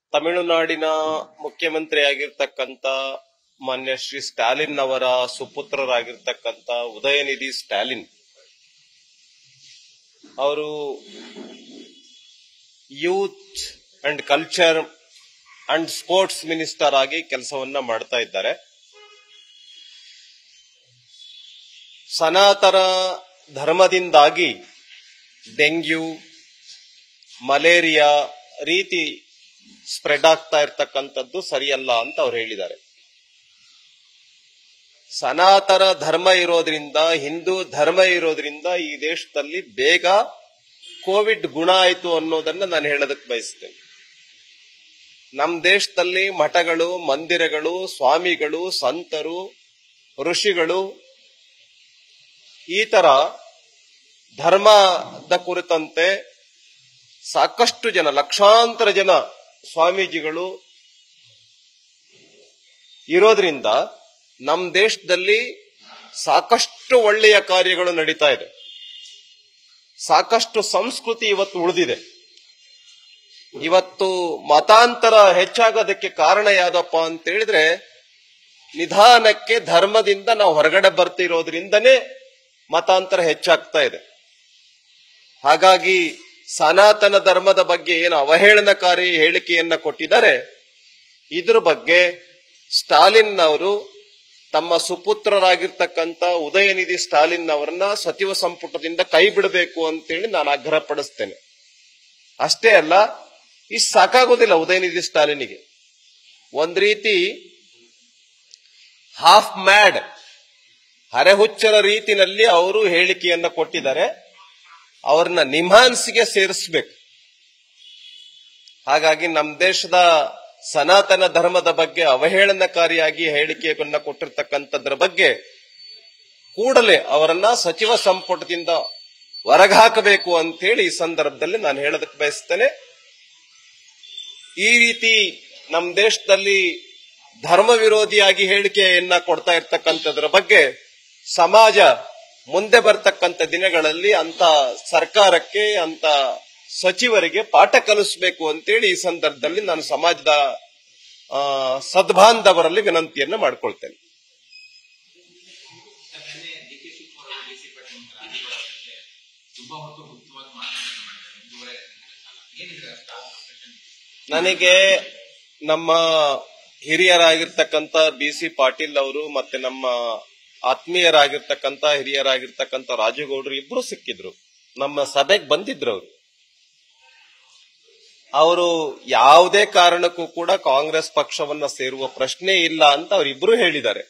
ತಮಿಳುನಾಡಿನ ಮುಖ್ಯಮಂತ್ರಿ ಆಗಿರ್ತಕ್ಕಂತ ಮಾನ್ಯ ಶ್ರೀ ಸ್ಟಾಲಿನ್ ಅವರ ಸುಪುತ್ರರಾಗಿರ್ತಕ್ಕಂತ ಉದಯನಿಧಿ ಸ್ಟಾಲಿನ್ ಅವರು youth and culture and sports minister ಆಗಿ ಕೆಲಸವನ್ನ ಮಾಡ್ತಾ ಇದ್ದಾರೆ ಸನಾತನ ಧರ್ಮದಿಂದಾಗಿ ಡೆಂಗ್ಯೂ ಮಲೇರಿಯಾ ರೀತಿ ಸ್ಪ್ರೆಡ್ ಆಗ್ತಾ ಇರ್ತಕ್ಕಂಥದ್ದು ಸರಿಯಲ್ಲ ಅಂತ ಅವ್ರು ಹೇಳಿದ್ದಾರೆ ಸನಾತನ ಧರ್ಮ ಇರೋದ್ರಿಂದ ಹಿಂದೂ ಧರ್ಮ ಇರೋದ್ರಿಂದ ಈ ದೇಶದಲ್ಲಿ ಬೇಗ ಕೋವಿಡ್ ಗುಣ ಆಯಿತು ಅನ್ನೋದನ್ನ ನಾನು ಹೇಳೋದಕ್ಕೆ ಬಯಸ್ತೇನೆ ನಮ್ಮ ದೇಶದಲ್ಲಿ ಮಠಗಳು ಮಂದಿರಗಳು ಸ್ವಾಮಿಗಳು ಸಂತರು ಋಷಿಗಳು ಈ ತರ ಧರ್ಮದ ಕುರಿತಂತೆ ಸಾಕಷ್ಟು ಜನ ಲಕ್ಷಾಂತರ ಜನ ಸ್ವಾಮೀಜಿಗಳು ಇರೋದ್ರಿಂದ ನಮ್ಮ ದೇಶದಲ್ಲಿ ಸಾಕಷ್ಟು ಒಳ್ಳೆಯ ಕಾರ್ಯಗಳು ನಡೀತಾ ಇದೆ ಸಾಕಷ್ಟು ಸಂಸ್ಕೃತಿ ಇವತ್ತು ಉಳಿದಿದೆ ಇವತ್ತು ಮತಾಂತರ ಹೆಚ್ಚಾಗೋದಕ್ಕೆ ಕಾರಣ ಯಾವ್ದಪ್ಪ ಅಂತ ಹೇಳಿದ್ರೆ ನಿಧಾನಕ್ಕೆ ಧರ್ಮದಿಂದ ನಾವು ಹೊರಗಡೆ ಬರ್ತಿರೋದ್ರಿಂದನೇ ಮತಾಂತರ ಹೆಚ್ಚಾಗ್ತಾ ಇದೆ ಹಾಗಾಗಿ ಸನಾತನ ಧರ್ಮದ ಬಗ್ಗೆ ಏನು ಅವಹೇಳನಕಾರಿ ಹೇಳಿಕೆಯನ್ನ ಕೊಟ್ಟಿದ್ದಾರೆ ಇದ್ರ ಬಗ್ಗೆ ಸ್ಟಾಲಿನ್ ಅವರು ತಮ್ಮ ಸುಪುತ್ರರಾಗಿರ್ತಕ್ಕಂಥ ಉದಯನಿಧಿ ಸ್ಟಾಲಿನ್ ಅವರನ್ನ ಸಚಿವ ಸಂಪುಟದಿಂದ ಕೈ ಬಿಡಬೇಕು ಅಂತೇಳಿ ನಾನು ಆಗ್ರಹ ಪಡಿಸ್ತೇನೆ ಅಷ್ಟೇ ಅಲ್ಲ ಇಷ್ಟು ಸಾಕಾಗೋದಿಲ್ಲ ಉದಯನಿಧಿ ಸ್ಟಾಲಿನಿಗೆ ಒಂದ್ ರೀತಿ ಹಾಫ್ ಮ್ಯಾಡ್ ಹರೆಹುಚ್ಚರ ರೀತಿನಲ್ಲಿ ಅವರು ಹೇಳಿಕೆಯನ್ನ ಕೊಟ್ಟಿದ್ದಾರೆ ಅವ್ರನ್ನ ನಿಮ್ಹಾನ್ಸ್ಗೆ ಸೇರಿಸ್ಬೇಕು ಹಾಗಾಗಿ ನಮ್ಮ ದೇಶದ ಸನಾತನ ಧರ್ಮದ ಬಗ್ಗೆ ಅವಹೇಳನಕಾರಿಯಾಗಿ ಹೇಳಿಕೆಯನ್ನ ಕೊಟ್ಟಿರ್ತಕ್ಕಂಥದ್ರ ಬಗ್ಗೆ ಕೂಡಲೇ ಅವರನ್ನ ಸಚಿವ ಸಂಪುಟದಿಂದ ಹೊರಗಾಕಬೇಕು ಅಂತ ಹೇಳಿ ಈ ಸಂದರ್ಭದಲ್ಲಿ ನಾನು ಹೇಳೋದಕ್ಕೆ ಬಯಸ್ತೇನೆ ಈ ರೀತಿ ನಮ್ಮ ದೇಶದಲ್ಲಿ ಧರ್ಮ ವಿರೋಧಿಯಾಗಿ ಹೇಳಿಕೆಯನ್ನ ಕೊಡ್ತಾ ಇರ್ತಕ್ಕಂಥದ್ರ ಬಗ್ಗೆ ಸಮಾಜ ಮುಂದೆ ಬರ್ತಕ್ಕಂಥ ದಿನಗಳಲ್ಲಿ ಅಂತ ಸರ್ಕಾರಕ್ಕೆ ಅಂತ ಸಚಿವರಿಗೆ ಪಾಠ ಕಲಿಸಬೇಕು ಅಂತೇಳಿ ಈ ಸಂದರ್ಭದಲ್ಲಿ ನಾನು ಸಮಾಜದ ಆ, ಸದ್ಬಾಂಧವರಲ್ಲಿ ವಿನಂತಿಯನ್ನ ಮಾಡ್ಕೊಳ್ತೇನೆ ನಿನ್ನೆ ಡಿ ಕೆ ಶಿವಕುಮಾರ್ ಅವರು ಡಿಸಿ ಪಾಟೀಲ್ ರಾಜಕೀಯ ಬಗ್ಗೆ ತುಂಬಾ ಹೊತ್ತು ಗುಪ್ತವಾಗಿ ಮಾತನಾಡ್ತಾ ಮಾಡಿದ್ದಾರೆ ಒಂದೂವರೆ ಕಾಲ ಏನಿದೆ ಸ್ಟಾಫ್ ಪ್ರೊಫೆಷನ್ ನನಗೆ ನಮ್ಮ ಹಿರಿಯರಾಗಿರ್ತಕ್ಕಂಥ ಬಿ ಸಿ ಪಾಟೀಲ್ ಅವರು ಮತ್ತೆ ನಮ್ಮ ಆತ್ಮೀಯರಾಗಿರ್ತಕ್ಕಂಥ ಹಿರಿಯರಾಗಿರ್ತಕ್ಕಂಥ ರಾಜುಗೌಡರು ಇಬ್ರು ಸಿಕ್ಕಿದ್ರು ನಮ್ಮ ಸಭೆಗೆ ಬಂದಿದ್ರು ಅವರು ಅವರು ಯಾವುದೇ ಕಾರಣಕ್ಕೂ ಕೂಡ ಕಾಂಗ್ರೆಸ್ ಪಕ್ಷವನ್ನ ಸೇರುವ ಪ್ರಶ್ನೆ ಇಲ್ಲ ಅಂತ ಅವರಿಬ್ರು ಹೇಳಿದ್ದಾರೆ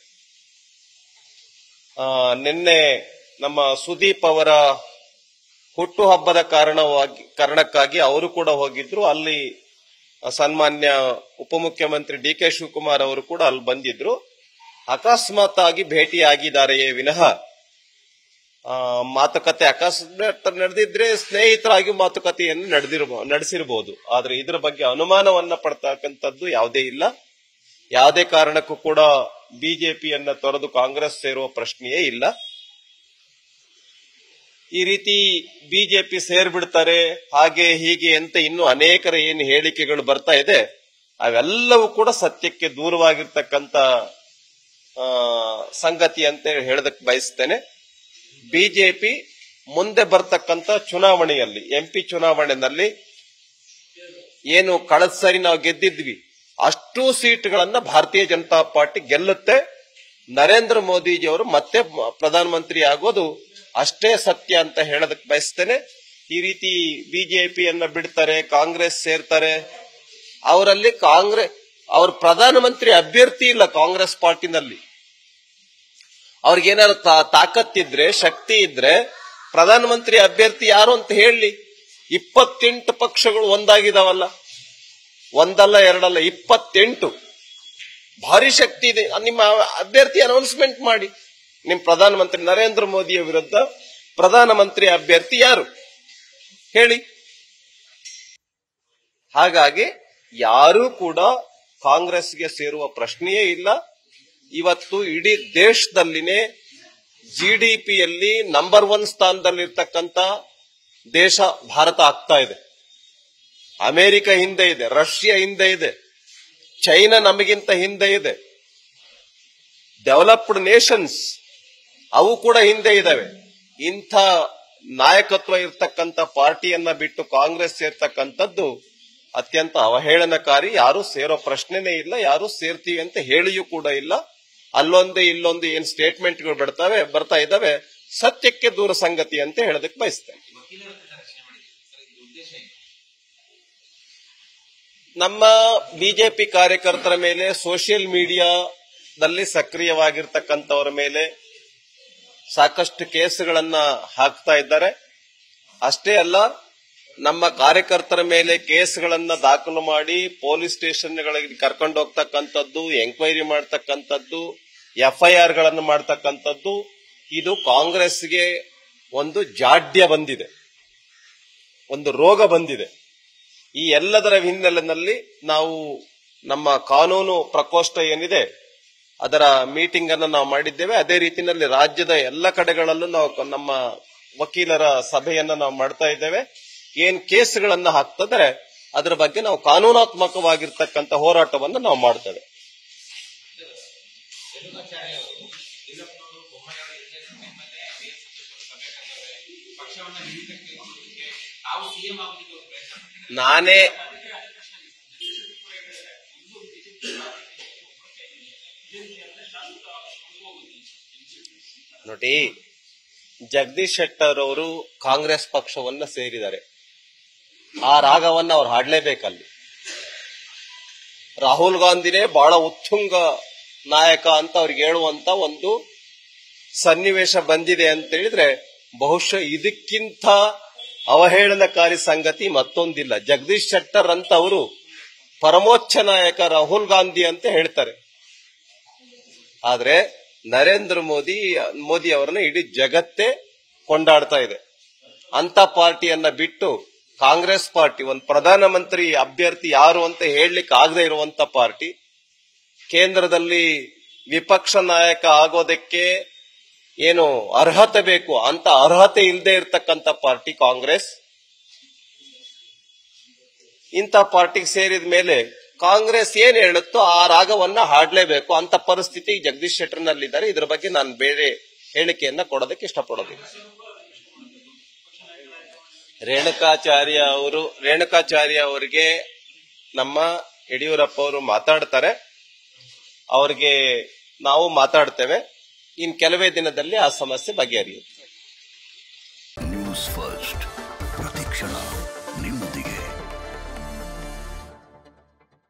ಆ, ನಿನ್ನೆ ನಮ್ಮ ಸುದೀಪ್ ಅವರ ಹುಟ್ಟುಹಬ್ಬದ ಕಾರಣವಾಗಿ ಕಾರಣಕ್ಕಾಗಿ ಅವರು ಕೂಡ ಹೋಗಿದ್ರು ಅಲ್ಲಿ ಸನ್ಮಾನ್ಯ ಉಪಮುಖ್ಯಮಂತ್ರಿ ಡಿ ಕೆ ಶಿವಕುಮಾರ್ ಅವರು ಕೂಡ ಅಲ್ಲಿ ಬಂದಿದ್ರು ಅಕಸ್ಮಾತ್ ಆಗಿ ಭೇಟಿಯಾಗಿದ್ದಾರೆಯೇ ವಿನಃ ಆ, ಮಾತುಕತೆ ಅಕಸ್ಮಾತ್ ನಡೆದಿದ್ರೆ ಸ್ನೇಹಿತರಾಗಿ ಮಾತುಕತೆಯನ್ನು ನಡೆದಿರಬಹುದು ನಡೆಸಿರಬಹುದು ಆದ್ರೆ ಇದರ ಬಗ್ಗೆ ಅನುಮಾನವನ್ನ ಪಡ್ತಕ್ಕಂಥದ್ದು ಯಾವುದೇ ಇಲ್ಲ ಯಾವುದೇ ಕಾರಣಕ್ಕೂ ಕೂಡ ಬಿಜೆಪಿಯನ್ನ ತೊರೆದು ಕಾಂಗ್ರೆಸ್ ಸೇರುವ ಪ್ರಶ್ನೆಯೇ ಇಲ್ಲ ಈ ರೀತಿ ಬಿಜೆಪಿ ಸೇರ್ಬಿಡ್ತಾರೆ ಹಾಗೆ ಹೀಗೆ ಅಂತ ಇನ್ನು ಅನೇಕರ ಏನು ಹೇಳಿಕೆಗಳು ಬರ್ತಾ ಇದೆ ಅವೆಲ್ಲವೂ ಕೂಡ ಸತ್ಯಕ್ಕೆ ದೂರವಾಗಿರ್ತಕ್ಕಂಥ ಆ, ಸಂಗತಿ ಅಂತ ಹೇಳದಕ್ಕೆ ಬಯಸ್ತೇನೆ ಬಿಜೆಪಿ ಮುಂದೆ ಬರ್ತಕ್ಕಂಥ ಚುನಾವಣೆಯಲ್ಲಿ ಎಂಪಿ ಚುನಾವಣೆಯಲ್ಲಿ ಏನು ಕಳೆದ ಸರಿ ನಾವು ಗೆದ್ದಿದ್ವಿ ಅಷ್ಟು ಸೀಟ್ಗಳನ್ನ ಭಾರತೀಯ ಜನತಾ ಪಾರ್ಟಿ ಗೆಲ್ಲುತ್ತೆ ನರೇಂದ್ರ ಮೋದಿಜಿಯವರು ಮತ್ತೆ ಮ- ಪ್ರಧಾನಮಂತ್ರಿ ಆಗೋದು ಅಷ್ಟೇ ಸತ್ಯ ಅಂತ ಹೇಳೋದಕ್ಕೆ ಬಯಸ್ತೇನೆ ಈ ರೀತಿ ಬಿಜೆಪಿಯನ್ನ ಬಿಡ್ತಾರೆ ಕಾಂಗ್ರೆಸ್ ಸೇರ್ತಾರೆ ಅವರಲ್ಲಿ ಕಾಂಗ್ರೆಸ್ ಅವ್ರ ಪ್ರಧಾನಮಂತ್ರಿ ಅಭ್ಯರ್ಥಿ ಇಲ್ಲ ಕಾಂಗ್ರೆಸ್ ಪಾರ್ಟಿನಲ್ಲಿ ಅವ್ರಿಗೇನಾದ್ರು ತಾ- ತಾಕತ್ತಿದ್ರೆ ಶಕ್ತಿ ಇದ್ರೆ ಪ್ರಧಾನಮಂತ್ರಿ ಅಭ್ಯರ್ಥಿ ಯಾರು ಅಂತ ಹೇಳಿ ಇಪ್ಪತ್ತೆಂಟು ಪಕ್ಷಗಳು ಒಂದಾಗಿದಾವಲ್ಲ ಒಂದಲ್ಲ ಎರಡಲ್ಲ ಇಪ್ಪತ್ತೆಂಟು ಭಾರಿ ಶಕ್ತಿ ಇದೆ ನಿಮ್ಮ ಅಭ್ಯರ್ಥಿ ಅನೌನ್ಸ್ಮೆಂಟ್ ಮಾಡಿ ನಿಮ್ ಪ್ರಧಾನಮಂತ್ರಿ ನರೇಂದ್ರ ಮೋದಿಯ ವಿರುದ್ಧ ಪ್ರಧಾನಮಂತ್ರಿ ಅಭ್ಯರ್ಥಿ ಯಾರು ಹೇಳಿ ಹಾಗಾಗಿ ಯಾರೂ ಕೂಡ ಕಾಂಗ್ರೆಸ್ಗೆ ಸೇರುವ ಪ್ರಶ್ನೆಯೇ ಇಲ್ಲ ಇವತ್ತು ಇಡೀ ದೇಶದಲ್ಲಿನೇ ಜಿಡಿಪಿಯಲ್ಲಿ ನಂಬರ್ ಒನ್ ಸ್ಥಾನದಲ್ಲಿರ್ತಕ್ಕಂಥ ದೇಶ ಭಾರತ ಆಗ್ತಾ ಇದೆ ಅಮೆರಿಕ ಹಿಂದೆ ಇದೆ ರಷ್ಯಾ ಹಿಂದೆ ಇದೆ ಚೈನಾ ನಮಗಿಂತ ಹಿಂದೆ ಇದೆ ಡೆವಲಪ್ಡ್ ನೇಷನ್ಸ್ ಅವು ಕೂಡ ಹಿಂದೆ ಇದಾವೆ ಇಂಥ ನಾಯಕತ್ವ ಇರ್ತಕ್ಕಂಥ ಪಾರ್ಟಿಯನ್ನ ಬಿಟ್ಟು ಕಾಂಗ್ರೆಸ್ ಸೇರ್ತಕ್ಕಂಥದ್ದು ಅತ್ಯಂತ ಅವಹೇಳನಕಾರಿ ಯಾರು ಸೇರೋ ಪ್ರಶ್ನೆನೇ ಇಲ್ಲ ಯಾರು ಸೇರ್ತೀವಿ ಅಂತ ಹೇಳಿಯೂ ಕೂಡ ಇಲ್ಲ ಅಲ್ಲೊಂದು ಇಲ್ಲೊಂದು ಏನ್ ಸ್ಟೇಟ್ಮೆಂಟ್ಗಳು ಬಿಡ್ತಾವೆ ಬರ್ತಾ ಇದಾವೆ ಸತ್ಯಕ್ಕೆ ದೂರ ಸಂಗತಿ ಅಂತ ಹೇಳೋದಕ್ಕೆ ಬಯಸ್ತೇನೆ ವಕೀಲರ ಹತ್ರ ರಕ್ಷಣೆ ಮಾಡಿದ್ದೀವಿ ಸರ್ ಇದು ಉದ್ದೇಶ ಏನು ನಮ್ಮ ಬಿಜೆಪಿ ಕಾರ್ಯಕರ್ತರ ಮೇಲೆ ಸೋಷಿಯಲ್ ಮೀಡಿಯಾದಲ್ಲಿ ಸಕ್ರಿಯವಾಗಿರ್ತಕ್ಕಂಥವರ ಮೇಲೆ ಸಾಕಷ್ಟು ಕೇಸುಗಳನ್ನ ಹಾಕ್ತಾ ಇದ್ದಾರೆ ಅಷ್ಟೇ ಅಲ್ಲ ನಮ್ಮ ಕಾರ್ಯಕರ್ತರ ಮೇಲೆ ಕೇಸ್ಗಳನ್ನ ದಾಖಲು ಮಾಡಿ ಪೊಲೀಸ್ ಸ್ಟೇಷನ್ಗಳಿಗೆ ಕರ್ಕೊಂಡು ಹೋಗ್ತಕ್ಕಂಥದ್ದು ಎಂಕ್ವೈರಿ ಮಾಡ್ತಕ್ಕಂಥದ್ದು ಎಫ್ಐಆರ್ ಗಳನ್ನು ಮಾಡ್ತಕ್ಕಂಥದ್ದು ಇದು ಕಾಂಗ್ರೆಸ್ಗೆ ಒಂದು ಜಾಡ್ಯ ಬಂದಿದೆ ಒಂದು ರೋಗ ಬಂದಿದೆ ಈ ಎಲ್ಲದರ ಹಿನ್ನೆಲೆಯಲ್ಲಿ ನಾವು ನಮ್ಮ ಕಾನೂನು ಪ್ರಕೋಷ್ಠ ಏನಿದೆ ಅದರ ಮೀಟಿಂಗ್ ಅನ್ನು ನಾವು ಮಾಡಿದ್ದೇವೆ ಅದೇ ರೀತಿಯಲ್ಲಿ ರಾಜ್ಯದ ಎಲ್ಲ ಕಡೆಗಳಲ್ಲೂ ನಾವು ನಮ್ಮ ವಕೀಲರ ಸಭೆಯನ್ನ ನಾವು ಮಾಡ್ತಾ ಇದ್ದೇವೆ ಏನ್ ಕೇಸ್ಗಳನ್ನ ಹಾಕ್ತದ್ರೆ ಅದರ ಬಗ್ಗೆ ನಾವು ಕಾನೂನಾತ್ಮಕವಾಗಿರ್ತಕ್ಕಂಥ ಹೋರಾಟವನ್ನು ನಾವು ಮಾಡ್ತೇವೆ ರೇಣುಕಾಚಾರ್ಯ ಅವರು ಯಡಿಯೂರಪ್ಪನವರು ಬೊಮ್ಮಾಯಿಯವರು ಎರಡನೇ ಸಮಯದಲ್ಲೇ ಬಿಎಸ್ಪಿ ಸಭೆ ಕರೆದವ್ರೆ ಪಕ್ಷವನ್ನ ಹಿಡಿತಕ್ಕೆ ಕೊಡೋದಕ್ಕೆ ತಾವು ಸಿಎಂ ಆಗೋದಕ್ಕೆ ಒಂದು ಪ್ರಯತ್ನ ಮಾಡಿದ್ದಾರೆ ನಾನೇ ನೋಡಿ ಜಗದೀಶ್ ಶೆಟ್ಟರ್ ಅವರು ಕಾಂಗ್ರೆಸ್ ಪಕ್ಷವನ್ನ ಸೇರಿದ್ದಾರೆ ಆ ರಾಗವನ್ನ ಅವ್ರು ಹಾಡ್ಲೇಬೇಕಲ್ಲಿ ರಾಹುಲ್ ಗಾಂಧಿನೇ ಬಹಳ ಉತ್ತುಂಗ ನಾಯಕ ಅಂತ ಅವ್ರಿಗೆ ಹೇಳುವಂತ ಒಂದು ಸನ್ನಿವೇಶ ಬಂದಿದೆ ಅಂತ ಹೇಳಿದ್ರೆ ಬಹುಶಃ ಇದಕ್ಕಿಂತ ಅವಹೇಳನಕಾರಿ ಸಂಗತಿ ಮತ್ತೊಂದಿಲ್ಲ ಜಗದೀಶ್ ಶೆಟ್ಟರ್ ಅಂತ ಅವರು ಪರಮೋಚ್ಚ ನಾಯಕ ರಾಹುಲ್ ಗಾಂಧಿ ಅಂತ ಹೇಳ್ತಾರೆ ಆದ್ರೆ ನರೇಂದ್ರ ಮೋದಿ ಮೋದಿ ಅವರನ್ನ ಇಡೀ ಜಗತ್ತೇ ಕೊಂಡಾಡ್ತಾ ಇದೆ ಅಂತ ಪಾರ್ಟಿಯನ್ನ ಬಿಟ್ಟು ಕಾಂಗ್ರೆಸ್ ಪಾರ್ಟಿ ಒಂದು ಪ್ರಧಾನಮಂತ್ರಿ ಅಭ್ಯರ್ಥಿ ಯಾರು ಅಂತ ಹೇಳಲಿಕ್ಕೆ ಆಗದೆ ಇರುವಂತ ಪಾರ್ಟಿ ಕೇಂದ್ರದಲ್ಲಿ ವಿಪಕ್ಷ ನಾಯಕ ಆಗೋದಕ್ಕೆ ಏನು ಅರ್ಹತೆ ಬೇಕು ಅಂತ ಅರ್ಹತೆ ಇಲ್ಲದೆ ಇರತಕ್ಕಂತ ಪಾರ್ಟಿ ಕಾಂಗ್ರೆಸ್ ಇಂಥ ಪಾರ್ಟಿಗೆ ಸೇರಿದ ಮೇಲೆ ಕಾಂಗ್ರೆಸ್ ಏನ್ ಹೇಳುತ್ತೋ ಆ ರಾಗವನ್ನ ಹಾಡ್ಲೇಬೇಕು ಅಂತ ಪರಿಸ್ಥಿತಿ ಜಗದೀಶ್ ಶೆಟ್ಟರ್ನಲ್ಲಿದ್ದಾರೆ ಇದ್ರ ಬಗ್ಗೆ ನಾನು ಬೇರೆ ಹೇಳಿಕೆಯನ್ನ ಕೊಡೋದಕ್ಕೆ ಇಷ್ಟಪಡೋದಿಲ್ಲ ರೇಣುಕಾಚಾರ್ಯ ಅವರು ರೇಣುಕಾಚಾರ್ಯ ಅವರಿಗೆ ನಮ್ಮ ಯಡಿಯೂರಪ್ಪ ಅವರು ಮಾತಾಡ್ತಾರೆ ಅವ್ರಿಗೆ ನಾವು ಮಾತಾಡ್ತೇವೆ ಇನ್ ಕೆಲವೇ ದಿನದಲ್ಲಿ ಆ ಸಮಸ್ಯೆ ಬಗೆಹರಿಯುತ್ತೆ